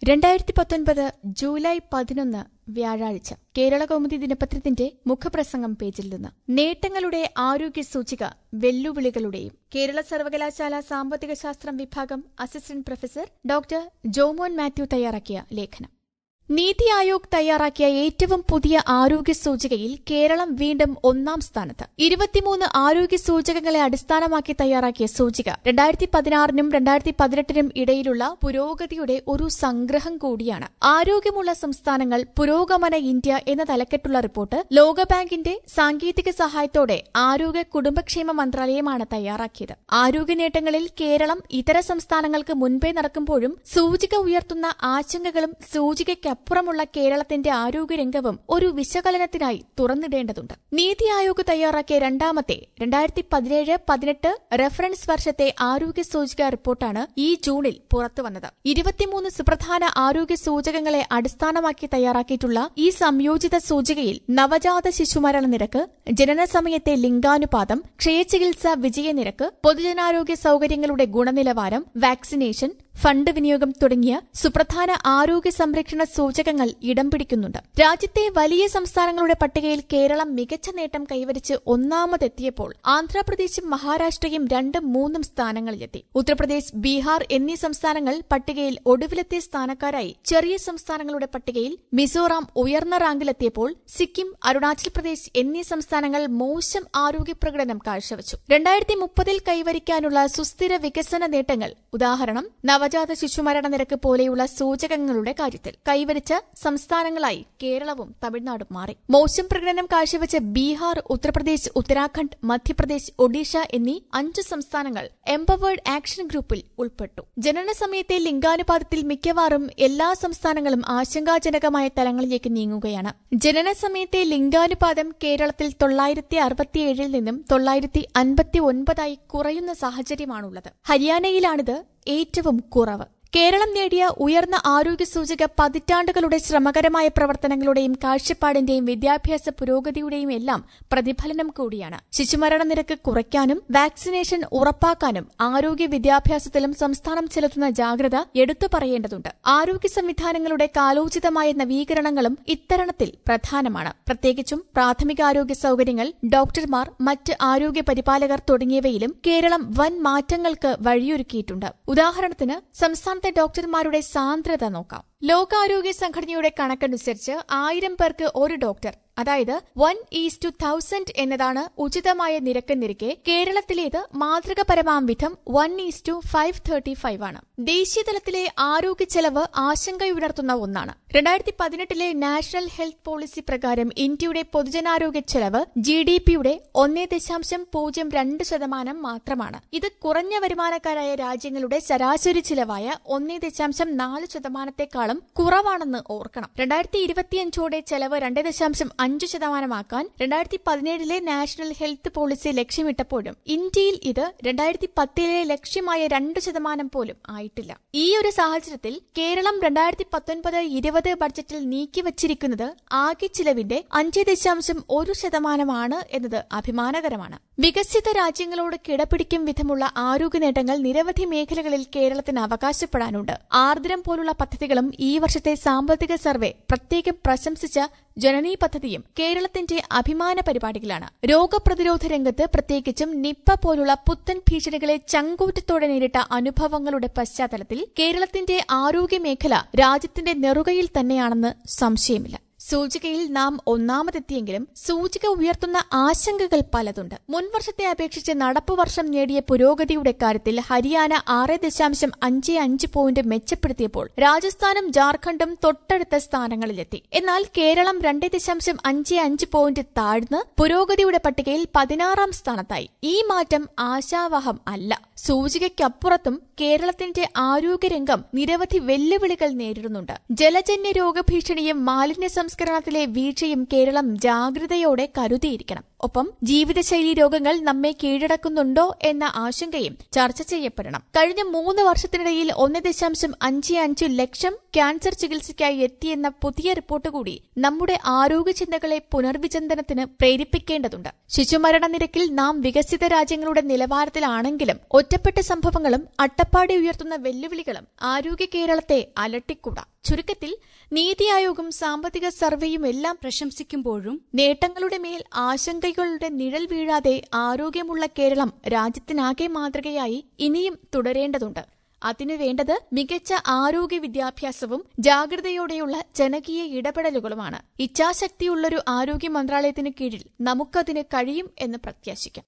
രണ്ടായിരത്തി പത്തൊൻപത് ജൂലൈ പതിനൊന്ന് വ്യാഴാഴ്ച കേരള കൗമുദി ദിനപത്രത്തിന്റെ മുഖപ്രസംഗം പേജിൽ നിന്ന് നേട്ടങ്ങളുടെ ആരോഗ്യ സൂചിക വെല്ലുവിളികളുടെയും കേരള സർവകലാശാല സാമ്പത്തിക ശാസ്ത്രം വിഭാഗം assistant professor doctor Jomon Mathew തയ്യാറാക്കിയ ലേഖനം നീതി ആയോഗ് തയ്യാറാക്കിയ ഏറ്റവും പുതിയ ആരോഗ്യ സൂചികയിൽ കേരളം വീണ്ടും ഒന്നാം സ്ഥാനത്ത് ഇരുപത്തിമൂന്ന് ആരോഗ്യ സൂചകങ്ങളെ അടിസ്ഥാനമാക്കി തയ്യാറാക്കിയ സൂചിക രണ്ടായിരത്തി പതിനാറിനും രണ്ടായിരത്തി പതിനെട്ടിനും ഇടയിലുള്ള പുരോഗതിയുടെ ഒരു സംഗ്രഹം കൂടിയാണ് ആരോഗ്യമുള്ള സംസ്ഥാനങ്ങൾ പുരോഗമന ഇന്ത്യ എന്ന തലക്കെട്ടുള്ള റിപ്പോർട്ട് ലോകബാങ്കിന്റെ സാങ്കേതിക സഹായത്തോടെ ആരോഗ്യ കുടുംബക്ഷേമ മന്ത്രാലയമാണ് തയ്യാറാക്കിയത് ആരോഗ്യ നേട്ടങ്ങളിൽ കേരളം ഇതര സംസ്ഥാനങ്ങൾക്ക് മുൻപേ നടക്കുമ്പോഴും സൂചിക ഉയർത്തുന്ന ആശങ്കകളും സൂചികയ്ക്ക് അപ്പുറമുള്ള കേരളത്തിന്റെ ആരോഗ്യരംഗവും ഒരു വിശകലനത്തിനായി തുറന്നിടേണ്ടതുണ്ട് നീതി ആയോഗ് തയ്യാറാക്കിയ രണ്ടാമത്തെ രണ്ടായിരത്തി പതിനേഴ് പതിനെട്ട് റഫറൻസ് വർഷത്തെ ആരോഗ്യ സൂചിക റിപ്പോർട്ടാണ് ഈ ജൂണിൽ പുറത്തുവന്നത് ഇരുപത്തിമൂന്ന് സുപ്രധാന ആരോഗ്യ സൂചകങ്ങളെ അടിസ്ഥാനമാക്കി തയ്യാറാക്കിയിട്ടുള്ള ഈ സംയോജിത സൂചികയിൽ നവജാത ശിശുമരണ നിരക്ക് ജനന സമയത്തെ ലിംഗാനുപാതം ക്ഷയചികിത്സ വിജയനിരക്ക് പൊതുജനാരോഗ്യ സൌകര്യങ്ങളുടെ ഗുണനിലവാരം വാക്സിനേഷൻ ഫണ്ട് വിനിയോഗം തുടങ്ങിയ സുപ്രധാന ആരോഗ്യ സംരക്ഷണ സൂചകങ്ങൾ ഇടം പിടിക്കുന്നുണ്ട് രാജ്യത്തെ വലിയ സംസ്ഥാനങ്ങളുടെ പട്ടികയിൽ കേരളം മികച്ച നേട്ടം കൈവരിച്ച് ഒന്നാമതെത്തിയപ്പോൾ ആന്ധ്രാപ്രദേശും മഹാരാഷ്ട്രയും രണ്ടും മൂന്നും സ്ഥാനങ്ങളിലെത്തി ഉത്തർപ്രദേശ് ബീഹാർ എന്നീ സംസ്ഥാനങ്ങൾ പട്ടികയിൽ ഒടുവിലത്തെ സ്ഥാനക്കാരായി ചെറിയ സംസ്ഥാനങ്ങളുടെ പട്ടികയിൽ മിസോറാം ഉയർന്ന റാങ്കിലെത്തിയപ്പോൾ സിക്കിം അരുണാചൽ പ്രദേശ് എന്നീ സംസ്ഥാനങ്ങൾ മോശം ആരോഗ്യ പ്രകടനം കാഴ്ചവച്ചു രണ്ടായിരത്തി മുപ്പതിൽ കൈവരിക്കാനുള്ള സുസ്ഥിര വികസന നേട്ടങ്ങൾ ഉദാഹരണം നവജാത ശിശുമരണ നിരക്ക് പോലെയുള്ള സൂചകങ്ങളുടെ കാര്യത്തിൽ കൈവരിച്ച സംസ്ഥാനങ്ങളായി കേരളവും തമിഴ്നാടും മാറി മോശം പ്രകടനം കാഴ്ചവെച്ച ബീഹാർ ഉത്തർപ്രദേശ് ഉത്തരാഖണ്ഡ് മധ്യപ്രദേശ് ഒഡീഷ എന്നീ അഞ്ച് സംസ്ഥാനങ്ങൾ എംപവേർഡ് ആക്ഷൻ ഗ്രൂപ്പിൽ ഉൾപ്പെട്ടു ജനന സമയത്തെ ലിംഗാനുപാതത്തിൽ മിക്കവാറും എല്ലാ സംസ്ഥാനങ്ങളും ആശങ്കാജനകമായ തലങ്ങളിലേക്ക് നീങ്ങുകയാണ് ജനന സമയത്തെ ലിംഗാനുപാതം കേരളത്തിൽ തൊള്ളായിരത്തി അറുപത്തിയേഴിൽ നിന്നും തൊള്ളായിരത്തി അൻപത്തി ഒൻപതായി കുറയുന്ന സാഹചര്യമാണുള്ളത് ഹരിയാനയിലാണിത് ഏറ്റവും കുറവ് കേരളം നേടിയ ഉയർന്ന ആരോഗ്യ സൂചക പതിറ്റാണ്ടുകളുടെ ശ്രമകരമായ പ്രവർത്തനങ്ങളുടെയും കാഴ്ചപ്പാടിന്റെയും വിദ്യാഭ്യാസ പുരോഗതിയുടെയും എല്ലാം പ്രതിഫലനം കൂടിയാണ് ശിശുമരണ നിരക്ക് കുറയ്ക്കാനും വാക്സിനേഷൻ ഉറപ്പാക്കാനും ആരോഗ്യ വിദ്യാഭ്യാസത്തിലും സംസ്ഥാനം ചെലുത്തുന്ന ജാഗ്രത എടുത്തു പറയേണ്ടതുണ്ട് ആരോഗ്യ സംവിധാനങ്ങളുടെ കാലോചിതമായ നവീകരണങ്ങളും ഇത്തരണത്തിൽ പ്രധാനമാണ് പ്രത്യേകിച്ചും പ്രാഥമികാരോഗ്യ സൌകര്യങ്ങൾ ഡോക്ടർമാർ മറ്റ് ആരോഗ്യ പരിപാലകർ തുടങ്ങിയവയിലും കേരളം വൻ മാറ്റങ്ങൾക്ക് വഴിയൊരുക്കിയിട്ടുണ്ട് ഉദാഹരണത്തിന് സംസ്ഥാന സംസ്ഥാനത്തെ ഡോക്ടർമാരുടെ സാന്ദ്രത നോക്കാം ലോകാരോഗ്യ സംഘടനയുടെ കണക്കനുസരിച്ച് ആയിരം പേർക്ക് ഒരു ഡോക്ടർ അതായത് വൺ ഈസ് ടു തൗസൻഡ് എന്നതാണ് ഉചിതമായ നിരക്കെന്നിരിക്കെ കേരളത്തിലേത് മാതൃകപരമാം വിധം one is to five thirty five ആണ് ദേശീയതലത്തിലെ ആരോഗ്യ ചെലവ് ആശങ്കയുണർത്തുന്ന ഒന്നാണ് രണ്ടായിരത്തി പതിനെട്ടിലെ നാഷണൽ ഹെൽത്ത് പോളിസി പ്രകാരം ഇന്ത്യയുടെ പൊതുജനാരോഗ്യ ചെലവ് ജി ഡി പിയുടെ ഒന്നേ ദശാംശം പൂജ്യം രണ്ട് ശതമാനം മാത്രമാണ് ഇത് കുറഞ്ഞ വരുമാനക്കാരായ രാജ്യങ്ങളുടെ ശരാശരി ചിലവായ ഒന്നേ ദശാംശം നാല് ശതമാനത്തെക്കാളും കുറവാണെന്ന് ഓർക്കണം രണ്ടായിരത്തി ഇരുപത്തിയഞ്ചോടെ ചെലവ് രണ്ട് ദശാംശം അഞ്ച് ശതമാനമാക്കാൻ രണ്ടായിരത്തി പതിനേഴിലെ നാഷണൽ ഹെൽത്ത് പോളിസി ലക്ഷ്യമിട്ടപ്പോഴും ഇന്ത്യയിൽ ഇത് രണ്ടായിരത്തി പത്തിലെ ലക്ഷ്യമായ രണ്ട് ശതമാനം പോലും ആയിട്ടില്ല ഈ ഒരു സാഹചര്യത്തിൽ കേരളം രണ്ടായിരത്തി പത്തൊൻപത് ഇരുപത് ബഡ്ജറ്റിൽ നീക്കിവച്ചിരിക്കുന്നത് ആകെ ചിലവിന്റെ അഞ്ച് ദശാംശം ഒരു ശതമാനമാണ് എന്നത് അഭിമാനകരമാണ് വികസിത രാജ്യങ്ങളോട് കിടപിടിക്കും വിധമുള്ള ആരോഗ്യ നേട്ടങ്ങൾ നിരവധി മേഖലകളിൽ കേരളത്തിന് അവകാശപ്പെടാനുണ്ട് ആർദ്രം പോലുള്ള പദ്ധതികളും ഈ വർഷത്തെ സാമ്പത്തിക സർവേ പ്രത്യേകം പ്രശംസിച്ച ജനനീ പദ്ധതിയും കേരളത്തിന്റെ അഭിമാന പരിപാടികളാണ് രോഗപ്രതിരോധ രംഗത്ത് പ്രത്യേകിച്ചും നിപ്പ പോലുള്ള പുത്തൻ ഭീഷണികളെ ചങ്കൂറ്റത്തോടെ നേരിട്ട അനുഭവങ്ങളുടെ പശ്ചാത്തലത്തിൽ കേരളത്തിന്റെ ആരോഗ്യ മേഖല രാജ്യത്തിന്റെ നെറുകയിൽ തന്നെയാണെന്ന് സംശയമില്ല സൂചികയിൽ നാം ഒന്നാമതെത്തിയെങ്കിലും സൂചിക ഉയർത്തുന്ന ആശങ്കകൾ പലതുണ്ട് മുൻവർഷത്തെ അപേക്ഷിച്ച് നടപ്പു വർഷം നേടിയ പുരോഗതിയുടെ കാര്യത്തിൽ ഹരിയാന ആറ് ദശാംശം അഞ്ച് അഞ്ച് പോയിന്റ് മെച്ചപ്പെടുത്തിയപ്പോൾ രാജസ്ഥാനും ജാർഖണ്ഡും തൊട്ടടുത്ത സ്ഥാനങ്ങളിലെത്തി എന്നാൽ കേരളം രണ്ട് ദശാംശം അഞ്ച് അഞ്ച് പോയിന്റ് താഴ്ന്ന് പുരോഗതിയുടെ പട്ടികയിൽ പതിനാറാം സ്ഥാനത്തായി ഈ മാറ്റം ആശാവഹം അല്ല സൂചികയ്ക്കപ്പുറത്തും കേരളത്തിന്റെ ആരോഗ്യരംഗം നിരവധി വെല്ലുവിളികൾ നേരിടുന്നുണ്ട് ജലജന്യ രോഗഭീഷണിയും മാലിന്യ സംസ്കരണത്തിലെ വീഴ്ചയും കേരളം ജാഗ്രതയോടെ കരുതിയിരിക്കണം ഒപ്പം ജീവിതശൈലി രോഗങ്ങൾ നമ്മെ കീഴടക്കുന്നുണ്ടോ എന്ന ആശങ്കയും ചർച്ച ചെയ്യപ്പെടണം കഴിഞ്ഞ മൂന്ന് വർഷത്തിനിടയിൽ ഒന്ന് ദശാംശം അഞ്ച് അഞ്ച് ലക്ഷം ക്യാൻസർ ചികിത്സയ്ക്കായി എത്തിയെന്ന പുതിയ റിപ്പോർട്ട് കൂടി നമ്മുടെ ആരോഗ്യ ചിന്തകളെ പുനർവിചിന്തനത്തിന് പ്രേരിപ്പിക്കേണ്ടതുണ്ട് ശിശുമരണ നിരക്കിൽ നാം വികസിത രാജ്യങ്ങളുടെ നിലവാരത്തിലാണെങ്കിലും ഒറ്റപ്പെട്ട സംഭവങ്ങളും അട്ടപ്പാടി ഉയർത്തുന്ന വെല്ലുവിളികളും ആരോഗ്യ കേരളത്തെ അലട്ടിക്കൂടാ ചുരുക്കത്തിൽ നീതി ആയോഗും സാമ്പത്തിക സർവേയും എല്ലാം പ്രശംസിക്കുമ്പോഴും നേട്ടങ്ങളുടെ മേൽ ആശങ്കകളുടെ നിഴൽ വീഴാതെ ആരോഗ്യമുള്ള കേരളം രാജ്യത്തിനാകെ മാതൃകയായി ഇനിയും തുടരേണ്ടതുണ്ട് അതിനു വേണ്ടത് മികച്ച ആരോഗ്യ വിദ്യാഭ്യാസവും ജാഗ്രതയോടെയുള്ള ജനകീയ ഇടപെടലുകളുമാണ് ഇച്ഛാശക്തിയുള്ളൊരു ആരോഗ്യ മന്ത്രാലയത്തിനു കീഴിൽ നമുക്കതിന് കഴിയും എന്ന് പ്രത്യാശിക്കാം